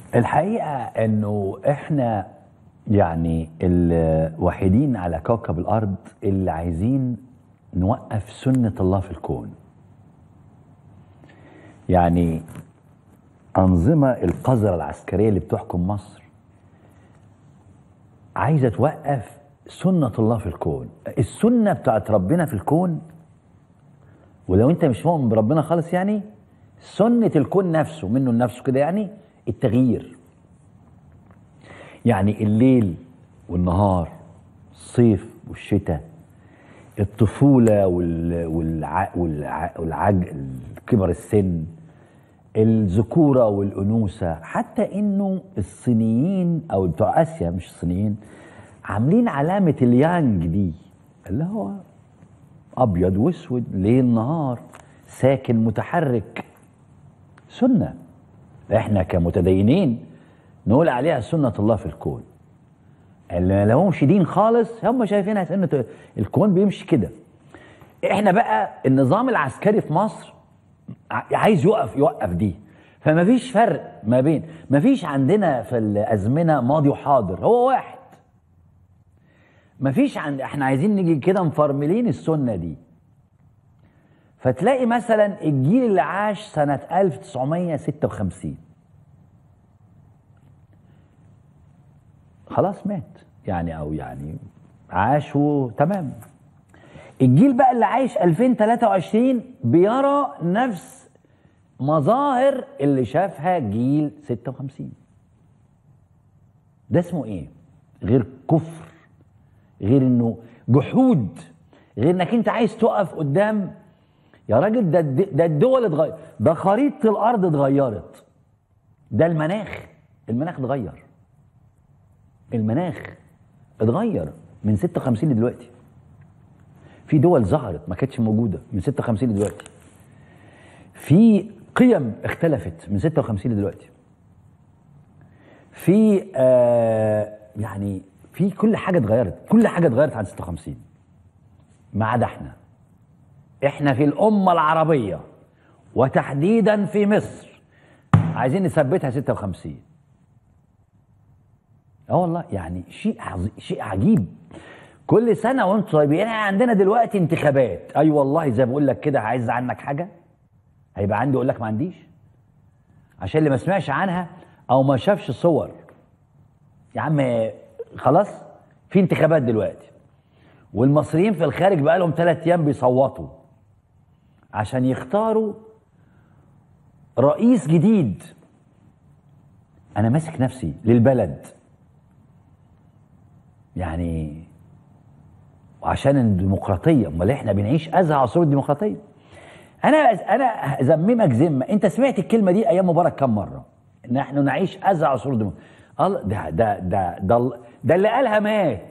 الحقيقة انه احنا يعني الوحيدين على كوكب الارض اللي عايزين نوقف سنة الله في الكون يعني أنظمة القذرة العسكرية اللي بتحكم مصر عايزة توقف سنة الله في الكون السنة بتاعت ربنا في الكون ولو انت مش مؤمن بربنا خالص يعني سنة الكون نفسه منه لنفسه كده يعني التغيير يعني الليل والنهار الصيف والشتاء الطفولة وال... والع... والع... والعج... كبر السن الذكورة والأنوثة حتى إنه الصينيين أو بتوع آسيا مش الصينيين عاملين علامة اليانج دي اللي هو أبيض وأسود ليل نهار ساكن متحرك سنة إحنا كمتدينين نقول عليها سنة الله في الكون اللي لو همش دين خالص هم شايفينها سنة الكون بيمشي كده احنا بقى النظام العسكري في مصر عايز يوقف يوقف دي فما فيش فرق ما بين ما فيش عندنا في الازمنه ماضي وحاضر هو واحد ما فيش عند احنا عايزين نيجي كده مفرملين السنه دي فتلاقي مثلا الجيل اللي عاش سنه 1956 خلاص مات يعني او يعني عاش تمام الجيل بقى اللي عايش 2023 بيرى نفس مظاهر اللي شافها جيل 56 ده اسمه ايه غير كفر غير انه جحود غير انك انت عايز تقف قدام يا راجل ده ده الدول اتغير ده خريطه الارض اتغيرت ده المناخ المناخ اتغير المناخ اتغير من 56 لدلوقتي في دول ظهرت ما كانتش موجوده من 56 لدلوقتي في قيم اختلفت من 56 لدلوقتي في آه يعني في كل حاجه اتغيرت كل حاجه اتغيرت عن 56 ما عدا احنا احنا في الامه العربيه وتحديدا في مصر عايزين نثبتها 56 اه والله يعني شيء عظيم شيء عجيب كل سنه وانتم طيبين احنا عندنا دلوقتي انتخابات اي أيوة والله زي ما بقول لك كده عايز عنك حاجه هيبقى عندي اقول لك ما عنديش عشان اللي ما سمعش عنها او ما شافش صور يا عم خلاص في انتخابات دلوقتي والمصريين في الخارج بقى لهم ثلاث ايام بيصوتوا عشان يختاروا رئيس جديد انا ماسك نفسي للبلد يعني وعشان الديمقراطيه امال احنا بنعيش ازهى عصور الديمقراطيه انا انا ازممك ذمه انت سمعت الكلمه دي ايام مبارك كم مره نحن نعيش ازهى عصور الديمقراطيه الله ده ده ده ده, ده اللي قالها مات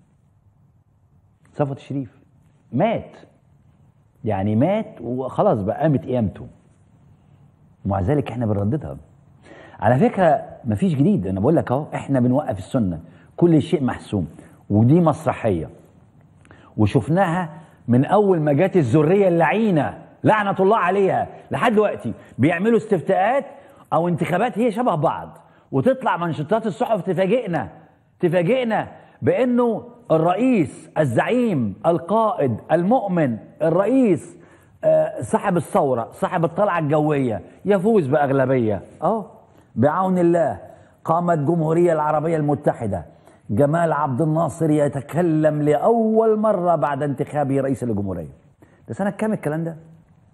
صفوت الشريف مات يعني مات وخلاص بقى قامت قيامته ومع ذلك احنا بنرددها على فكره مفيش جديد انا بقول لك اهو احنا بنوقف السنه كل شيء محسوم ودي مسرحيه وشفناها من اول ما جت الذريه اللعينه لعنه الله عليها لحد دلوقتي بيعملوا استفتاءات او انتخابات هي شبه بعض وتطلع منشطات الصحف تفاجئنا تفاجئنا بانه الرئيس الزعيم القائد المؤمن الرئيس صاحب الثوره صاحب الطلعه الجويه يفوز باغلبيه اه بعون الله قامت جمهوريه العربيه المتحده جمال عبد الناصر يتكلم لاول مره بعد انتخابه رئيس الجمهوريه ده سنه كام الكلام ده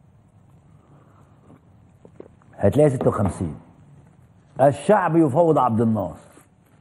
هتلاقي 56 الشعب يفوض عبد الناصر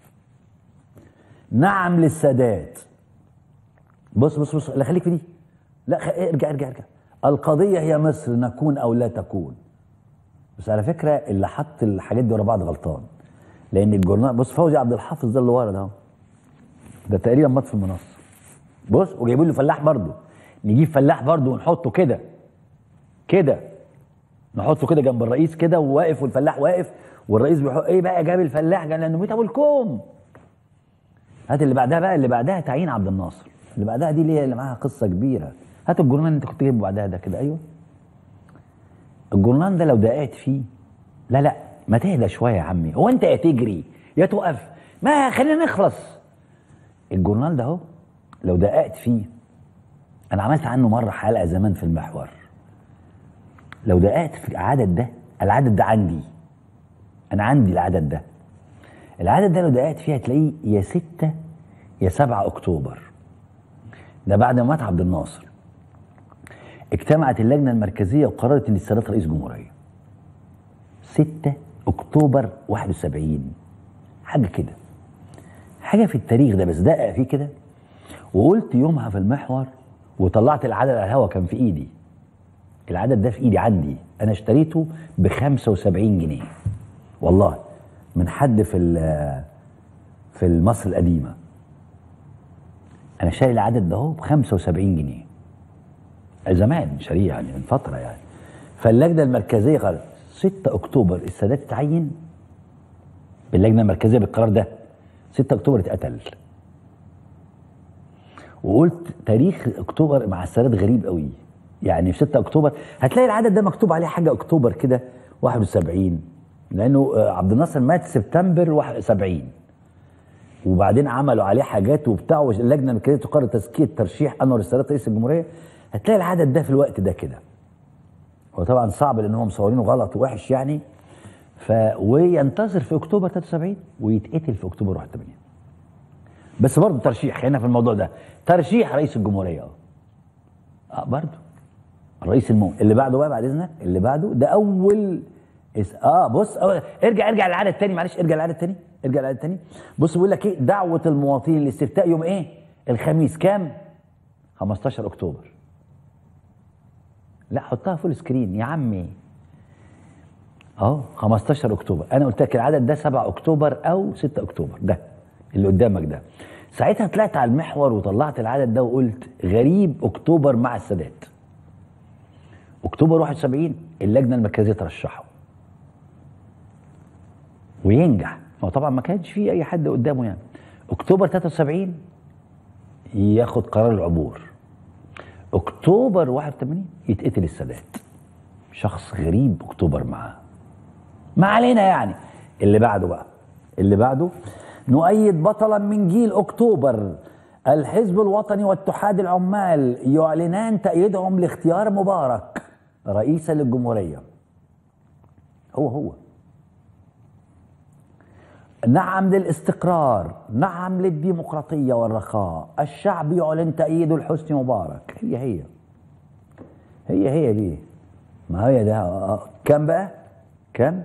نعم للسادات بص بص بص لا خليك في دي لا خ... ارجع ارجع ارجع القضية هي مصر نكون أو لا تكون بس على فكرة اللي حط الحاجات دي ورا بعض غلطان لأن الجورنال بص فوزي عبد الحافظ ده اللي ورا ده ده تقريبا مات في المنصة بص وجايبين له فلاح برضه نجيب فلاح برضه ونحطه كده كده نحطه كده جنب الرئيس كده وواقف والفلاح واقف والرئيس بيحط ايه بقى جاب الفلاح قال لانه ميت ابو الكوم هات اللي بعدها بقى اللي بعدها تعيين عبد الناصر اللي بعدها دي اللي, اللي معاها قصه كبيره هات الجورنال اللي انت كنت جايبه بعدها ده كده ايوه الجورنال ده لو دققت فيه لا لا ما تهدى شويه يا عمي هو انت يا تجري يا تقف ما خلينا نخلص الجورنال ده اهو لو دققت فيه انا عملت عنه مره حلقه زمان في المحور لو دققت في العدد ده العدد ده عندي انا عندي العدد ده العدد ده لو دققت فيه هتلاقيه يا ستة يا سبعة اكتوبر ده بعد ما مات عبد الناصر اجتمعت اللجنه المركزيه وقررت ان السادات رئيس جمهوريه 6 اكتوبر 71 حاجه كده حاجه في التاريخ ده بس دقق فيه كده وقلت يومها في المحور وطلعت العدد على الهوا كان في ايدي العدد ده في ايدي عندي انا اشتريته ب 75 جنيه والله من حد في ال- في مصر القديمه انا شاري العدد ده اهو ب 75 جنيه زمان شاريه يعني من فتره يعني فاللجنه المركزيه قالت 6 اكتوبر السادات اتعين باللجنه المركزيه بالقرار ده 6 اكتوبر اتقتل وقلت تاريخ اكتوبر مع السادات غريب قوي يعني في 6 اكتوبر هتلاقي العدد ده مكتوب عليه حاجه اكتوبر كده 71 لانه آه، عبد الناصر مات سبتمبر 71 وبعدين عملوا عليه حاجات وبتاع واللجنه المركزيه تقرر تزكيه ترشيح انور السادات رئيس الجمهوريه هتلاقي العدد ده في الوقت ده كده هو طبعا صعب لان هم مصورينه غلط ووحش يعني ف وينتصر في اكتوبر 73 ويتقتل في اكتوبر 81 بس برضه ترشيح خلينا في الموضوع ده ترشيح رئيس الجمهوريه اه اه برضه الرئيس المو اللي بعده بقى بعد اذنك اللي بعده ده اول اس... اه بص أول... ارجع ارجع للعدد الثاني معلش ارجع للعدد الثاني ارجع للعدد الثاني بص بيقول لك ايه دعوه المواطنين للاستفتاء يوم ايه الخميس كام 15 اكتوبر لا حطها فول سكرين يا عمي اهو 15 اكتوبر انا قلت لك العدد ده 7 اكتوبر او 6 اكتوبر ده اللي قدامك ده ساعتها طلعت على المحور وطلعت العدد ده وقلت غريب اكتوبر مع السادات اكتوبر 71 اللجنه المركزيه ترشحه وينجح هو طبعا ما كانش في اي حد قدامه يعني اكتوبر 73 ياخد قرار العبور اكتوبر 81 يتقتل السادات شخص غريب اكتوبر معاه ما علينا يعني اللي بعده بقى اللي بعده نؤيد بطلا من جيل اكتوبر الحزب الوطني واتحاد العمال يعلنان تأييدهم لاختيار مبارك رئيسا للجمهورية هو هو نعم للاستقرار نعم للديمقراطية والرخاء الشعب يعلن تأييده لحسني مبارك هي هي هي هي دي ما هي ده آه. كم بقى كم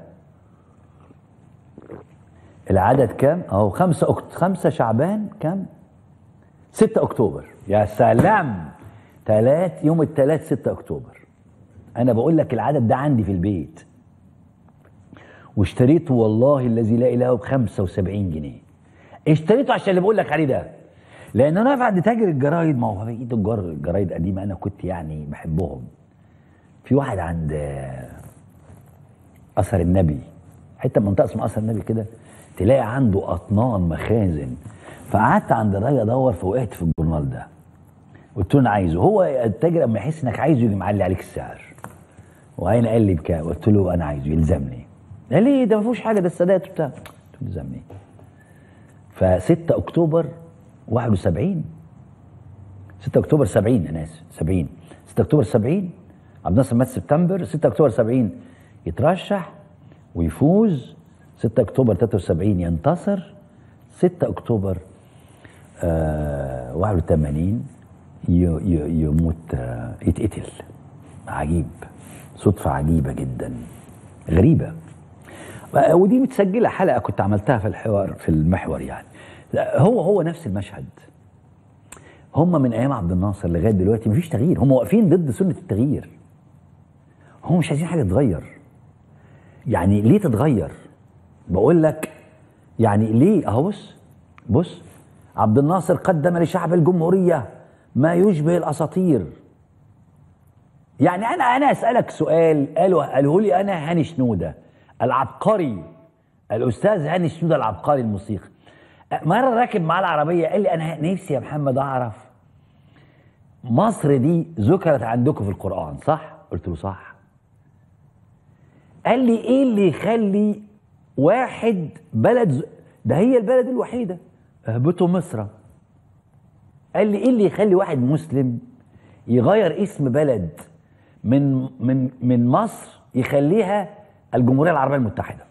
العدد كم اهو خمسة أكت... خمسة شعبان كم ستة اكتوبر يا سلام تلات يوم التلات ستة اكتوبر انا بقول لك العدد ده عندي في البيت واشتريته والله الذي لا اله الا هو ب 75 جنيه اشتريته عشان اللي بقول لك عليه ده لان انا واقف عند تاجر الجرايد ما هو في ايده تجار الجرايد قديمه انا كنت يعني بحبهم في واحد عند آه، اثر النبي حته منطقه اسمها اثر النبي كده تلاقي عنده اطنان مخازن فقعدت عند الراجل ادور فوقعت في الجورنال ده قلت له انا عايزه هو التاجر اما يحس انك عايزه يجي معلي عليك السعر وعين قال لي بكام قلت له انا عايزه يلزمني قال لي ده ما فيهوش حاجه ده السادات وبتاع قلت له يلزمني ف 6 اكتوبر 71 6 اكتوبر 70 انا اسف 70 6 اكتوبر 70 عبد الناصر مات سبتمبر 6 اكتوبر 70 يترشح ويفوز 6 اكتوبر 73 ينتصر 6 اكتوبر آه 81 ي- ي- يموت آه يتقتل عجيب صدفة عجيبة جدا غريبة آه، ودي متسجلة حلقة كنت عملتها في الحوار في المحور يعني لا، هو هو نفس المشهد هم من ايام عبد الناصر لغايه دلوقتي مفيش تغيير هم واقفين ضد سنه التغيير هم مش عايزين حاجه تتغير يعني ليه تتغير بقول لك يعني ليه اهو بص بص عبد الناصر قدم لشعب الجمهوريه ما يشبه الاساطير يعني انا انا اسالك سؤال قالوا قاله لي انا هاني شنوده العبقري الاستاذ هاني شنوده العبقري الموسيقي مره راكب معاه العربيه قال لي انا نفسي يا محمد اعرف مصر دي ذكرت عندكم في القران صح قلت له صح قال لي ايه اللي يخلي واحد بلد ز- ده هي البلد الوحيده اهبطوا مصر قال لي ايه اللي يخلي واحد مسلم يغير اسم بلد من من من مصر يخليها الجمهوريه العربيه المتحده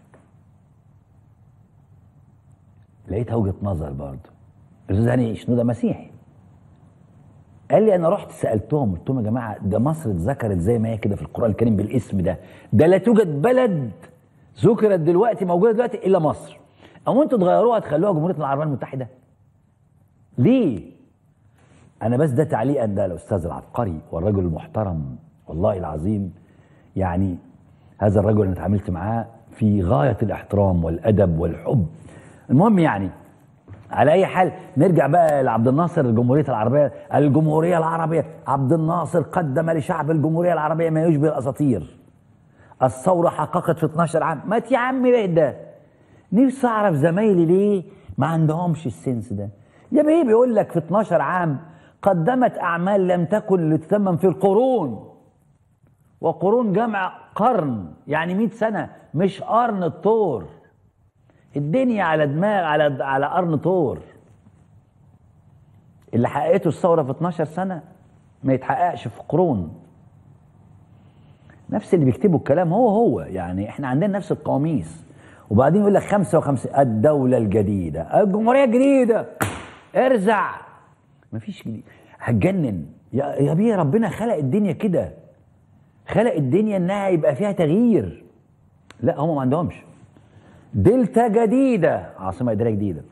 لقيتها وجهه نظر برضه الاستاذ هاني شنوده مسيحي قال لي انا رحت سالتهم قلت لهم يا جماعه ده مصر اتذكرت زي ما هي كده في القران الكريم بالاسم ده ده لا توجد بلد ذكرت دلوقتي موجوده دلوقتي الا مصر او انتوا تغيروها تخلوها جمهوريه العربيه المتحده ليه انا بس ده تعليقا ده الاستاذ العبقري والرجل المحترم والله العظيم يعني هذا الرجل اللي اتعاملت معاه في غايه الاحترام والادب والحب المهم يعني على اي حال نرجع بقى لعبد الناصر الجمهوريه العربيه الجمهوريه العربيه عبد الناصر قدم لشعب الجمهوريه العربيه ما يشبه الاساطير الثوره حققت في 12 عام ما يا عم ده نفسي اعرف زمايلي ليه ما عندهمش السنس ده يا بيه بيقول لك في 12 عام قدمت اعمال لم تكن لتتمم في القرون وقرون جمع قرن يعني 100 سنه مش قرن الطور الدنيا على دماغ على على قرن طور اللي حققته الثوره في 12 سنه ما يتحققش في قرون نفس اللي بيكتبوا الكلام هو هو يعني احنا عندنا نفس القواميس وبعدين يقول لك 55 الدوله الجديده الجمهوريه الجديده ارزع مفيش جديد هتجنن يا يا بيه ربنا خلق الدنيا كده خلق الدنيا انها يبقى فيها تغيير لا هم ما عندهمش دلتا جديدة عاصمة إدارية جديدة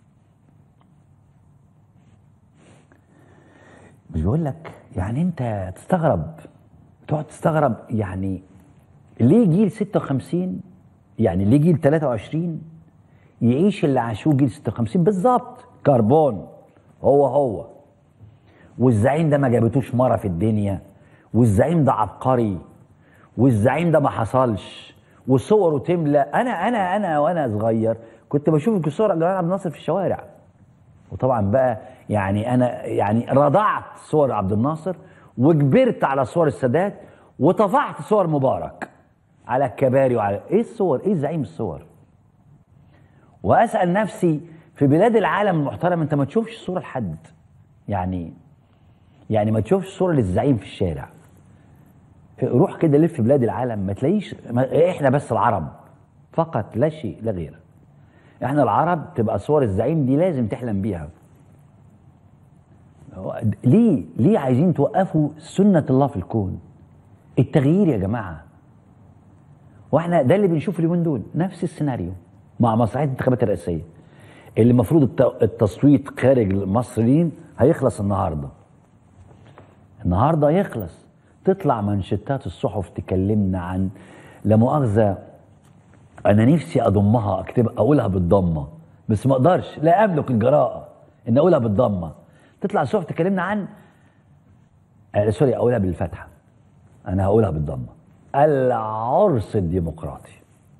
مش بقول لك يعني أنت تستغرب تقعد تستغرب يعني ليه جيل 56 يعني ليه جيل 23 يعيش اللي عاشوه جيل 56 بالظبط كربون هو هو والزعيم ده ما جابتوش مرة في الدنيا والزعيم ده عبقري والزعيم ده ما حصلش وصوره تملى انا انا انا وانا صغير كنت بشوف صور جمال عبد الناصر في الشوارع وطبعا بقى يعني انا يعني رضعت صور عبد الناصر وكبرت على صور السادات وطفعت صور مبارك على الكباري وعلى ايه الصور ايه زعيم الصور واسال نفسي في بلاد العالم المحترم انت ما تشوفش صوره لحد يعني يعني ما تشوفش صوره للزعيم في الشارع روح كده لف بلاد العالم ما تلاقيش ما احنا بس العرب فقط لا شيء لا غير احنا العرب تبقى صور الزعيم دي لازم تحلم بيها ليه ليه عايزين توقفوا سنة الله في الكون التغيير يا جماعة واحنا ده اللي بنشوفه اليومين دول نفس السيناريو مع مصلحة الانتخابات الرئاسية اللي المفروض الت- التصويت خارج المصريين هيخلص النهارده النهارده يخلص تطلع منشطات الصحف تكلمنا عن لا مؤاخذه انا نفسي اضمها اكتب اقولها بالضمه بس ما اقدرش لا املك الجراءه ان اقولها بالضمه تطلع الصحف تكلمنا عن آه سوري اقولها بالفتحه انا هقولها بالضمه العرس الديمقراطي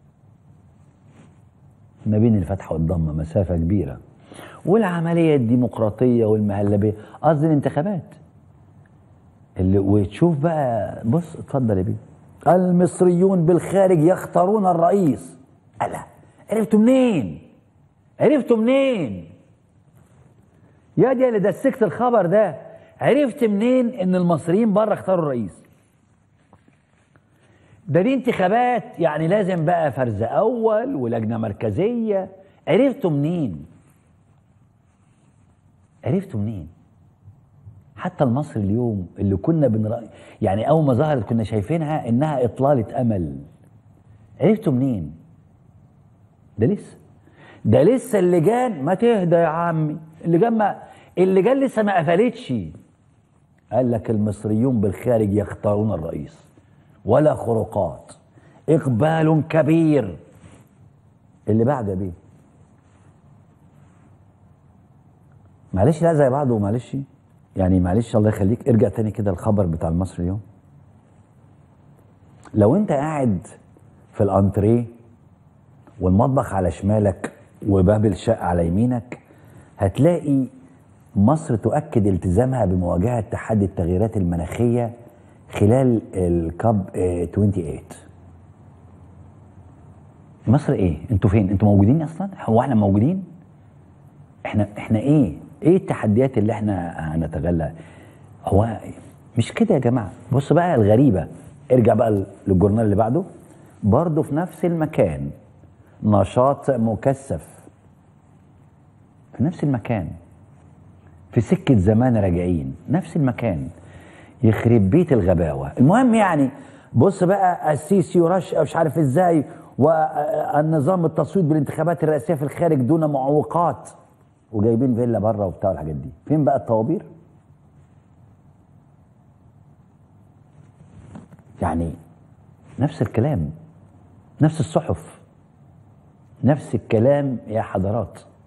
ما بين الفتحه والضمه مسافه كبيره والعمليه الديمقراطيه والمهلبيه قصدي الانتخابات اللي وتشوف بقى بص اتفضل يا بيه المصريون بالخارج يختارون الرئيس ألا عرفتوا منين عرفتوا منين يا دي اللي دسكت الخبر ده عرفت منين ان المصريين بره اختاروا الرئيس ده دي انتخابات يعني لازم بقى فرز اول ولجنه مركزيه عرفتوا منين عرفتوا منين حتى المصري اليوم اللي كنا بنرأي يعني اول ما ظهرت كنا شايفينها انها اطلاله امل عرفتوا منين ده لسه ده لسه اللجان ما تهدى يا عمي اللجان ما اللجان لسه ما قفلتش قال لك المصريون بالخارج يختارون الرئيس ولا خروقات اقبال كبير اللي بعد بيه معلش لا زي بعضه معلش يعني معلش الله يخليك ارجع تاني كده الخبر بتاع المصري اليوم لو انت قاعد في الانتريه والمطبخ على شمالك وباب الشقة على يمينك هتلاقي مصر تؤكد التزامها بمواجهة تحدي التغييرات المناخية خلال الكاب آه، 28 مصر ايه انتوا فين انتوا موجودين اصلا هو احنا موجودين احنا احنا ايه ايه التحديات اللي احنا هنتغلى هو مش كده يا جماعه بص بقى الغريبه ارجع بقى للجورنال اللي بعده برضه في نفس المكان نشاط مكثف في نفس المكان في سكة زمان راجعين نفس المكان يخرب بيت الغباوة المهم يعني بص بقى السيسي ورش مش عارف ازاي والنظام التصويت بالانتخابات الرئاسية في الخارج دون معوقات وجايبين فيلا بره وبتاع الحاجات دي فين بقى الطوابير يعني نفس الكلام نفس الصحف نفس الكلام يا حضرات